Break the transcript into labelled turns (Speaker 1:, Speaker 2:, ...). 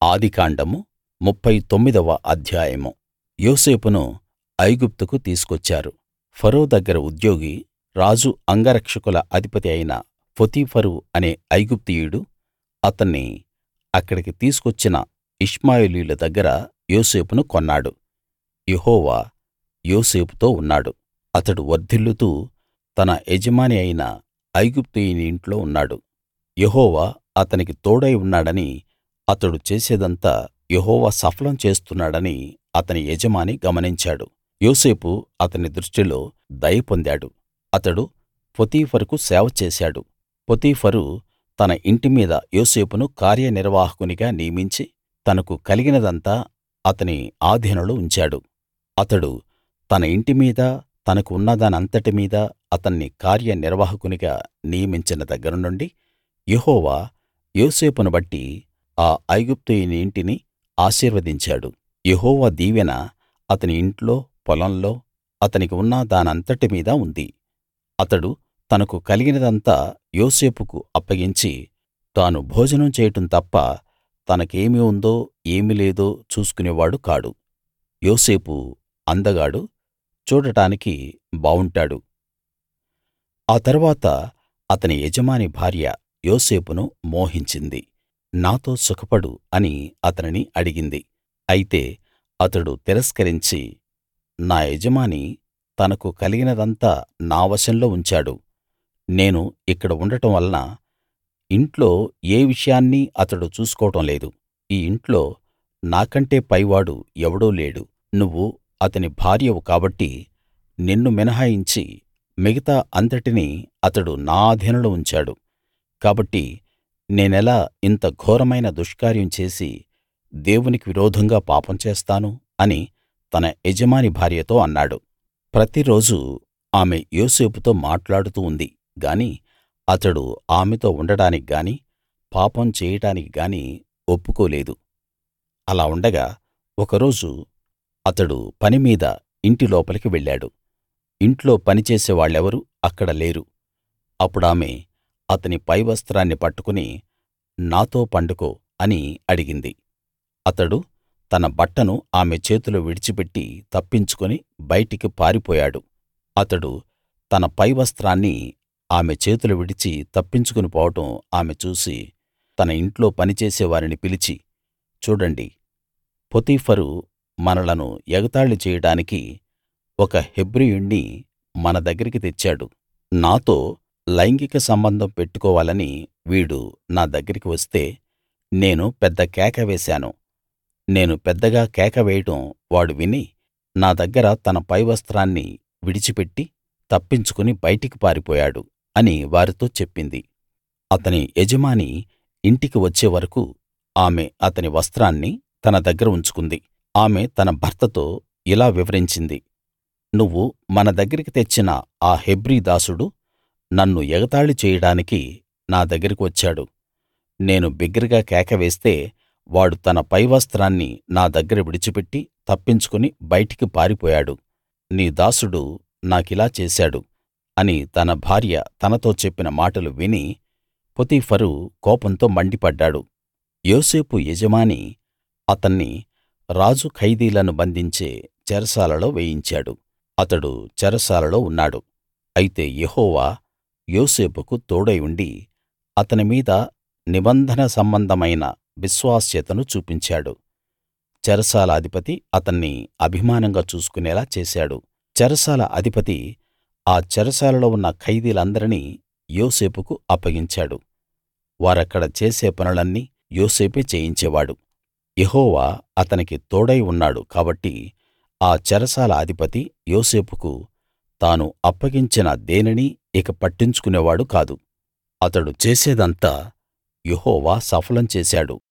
Speaker 1: ఆదికాండము ముప్ఫై తొమ్మిదవ అధ్యాయము యోసేపును ఐగుప్తుకు తీసుకొచ్చారు ఫరో దగ్గర ఉద్యోగి రాజు అంగరక్షకుల అధిపతి అయిన పోతీఫరు అనే ఐగుప్తీయుడు అతన్ని అక్కడికి తీసుకొచ్చిన ఇష్మాయేలీయుల దగ్గర యోసేపును కొన్నాడు యెహోవా యోసేపుతో ఉన్నాడు అతడు వర్ధిల్లుతూ తన యజమాని అయిన ఐగుప్తీయుని ఇంట్లో ఉన్నాడు యెహోవా అతనికి తోడై ఉన్నాడని అతడు చేసేదంతా యెహోవా సఫలం చేస్తున్నాడని అతని యజమాని గమనించాడు యోసేపు అతని దృష్టిలో దయ పొందాడు అతడు పోతీఫరుకు సేవ చేశాడు పోతీఫరు తన ఇంటి మీద యోసేపును కార్యనిర్వాహకునిగా నియమించి తనకు కలిగినదంతా అతని ఆధీనంలో ఉంచాడు అతడు తన ఇంటి మీదా తనకు ఉన్నదానంతటి మీదా అతన్ని కార్యనిర్వాహకునిగా నియమించిన దగ్గర నుండి యెహోవా యోసేపును బట్టి ఆ ఐగుప్తీయుని ఇంటిని ఆశీర్వదించాడు యెహోవా దీవెన అతని ఇంట్లో పొలంలో అతనికి ఉన్న దానంతటి మీదా ఉంది అతడు తనకు కలిగినదంతా యోసేపుకు అప్పగించి తాను భోజనం చేయడం తప్ప తనకేమి ఉందో ఏమి లేదో చూసుకునేవాడు కాడు యోసేపు అందగాడు చూడటానికి బావుంటాడు ఆ తరువాత అతని యజమాని భార్య యోసేపును మోహించింది నాతో సుఖపడు అని అతనిని అడిగింది అయితే అతడు తిరస్కరించి నా యజమాని తనకు కలిగినదంతా నా వశంలో ఉంచాడు నేను ఇక్కడ ఉండటం వలన ఇంట్లో ఏ విషయాన్నీ అతడు చూసుకోవడం లేదు ఈ ఇంట్లో నాకంటే పైవాడు ఎవడూ లేడు నువ్వు అతని భార్యవు కాబట్టి నిన్ను మినహాయించి మిగతా అంతటినీ అతడు నా ఆధీనంలో ఉంచాడు కాబట్టి నేనెలా ఇంత ఘోరమైన దుష్కార్యం చేసి దేవునికి విరోధంగా పాపం చేస్తాను అని తన యజమాని భార్యతో అన్నాడు ప్రతిరోజూ ఆమె యోసేపుతో మాట్లాడుతూ ఉంది గాని అతడు ఆమెతో ఉండడానికి గాని పాపం చేయడానికి గాని ఒప్పుకోలేదు అలా ఉండగా ఒకరోజు అతడు పని మీద ఇంటి లోపలికి వెళ్ళాడు ఇంట్లో పనిచేసే వాళ్ళెవరూ అక్కడ లేరు అప్పుడామె అతని పైవస్త్రాన్ని పట్టుకుని నాతో పండుకో అని అడిగింది అతడు తన బట్టను ఆమె చేతిలో విడిచిపెట్టి తప్పించుకుని బయటికి పారిపోయాడు అతడు తన పైవస్త్రాన్ని ఆమె చేతిలో విడిచి తప్పించుకుని పోవడం ఆమె చూసి తన ఇంట్లో పనిచేసే వారిని పిలిచి చూడండి పోతీఫరు మనలను ఎగతాళి చేయడానికి ఒక హెబ్రీయుణ్ణి మన దగ్గరికి తెచ్చాడు నాతో లైంగిక సంబంధం పెట్టుకోవాలని వీడు నా దగ్గరికి వస్తే నేను పెద్ద కేక వేశాను నేను పెద్దగా కేక వేయడం వాడు విని నా దగ్గర తన పైవస్త్రాన్ని విడిచిపెట్టి తప్పించుకుని బయటికి పారిపోయాడు అని వారితో చెప్పింది అతని యజమాని ఇంటికి వచ్చే వరకూ ఆమె అతని వస్త్రాన్ని తన దగ్గర ఉంచుకుంది ఆమె తన భర్తతో ఇలా వివరించింది నువ్వు మన దగ్గరికి తెచ్చిన ఆ హెబ్రీ దాసుడు నన్ను ఎగతాళి చేయడానికి నా దగ్గరికి వచ్చాడు నేను బిగ్గరగా కేక వేస్తే వాడు తన పైవస్త్రాన్ని నా దగ్గర విడిచిపెట్టి తప్పించుకుని బయటికి పారిపోయాడు నీ దాసుడు నాకిలా చేశాడు అని తన భార్య తనతో చెప్పిన మాటలు విని పొతీఫరు కోపంతో మండిపడ్డాడు యోసేపు యజమాని అతన్ని రాజు ఖైదీలను బంధించే చెరసాలలో వేయించాడు అతడు చెరసాలలో ఉన్నాడు అయితే యెహోవా యోసేపుకు తోడై ఉండి అతని మీద నిబంధన సంబంధమైన విశ్వాస్యతను చూపించాడు చెరసాల అధిపతి అతన్ని అభిమానంగా చూసుకునేలా చేశాడు చెరసాల అధిపతి ఆ చెరసాలలో ఉన్న ఖైదీలందరినీ యోసేపుకు అప్పగించాడు వారక్కడ చేసే పనులన్నీ యోసేపే చేయించేవాడు యెహోవా అతనికి తోడై ఉన్నాడు కాబట్టి ఆ చెరసాల అధిపతి యోసేపుకు తాను అప్పగించిన దేనినీ ఇక పట్టించుకునేవాడు కాదు అతడు చేసేదంతా యెహోవా సఫలం చేశాడు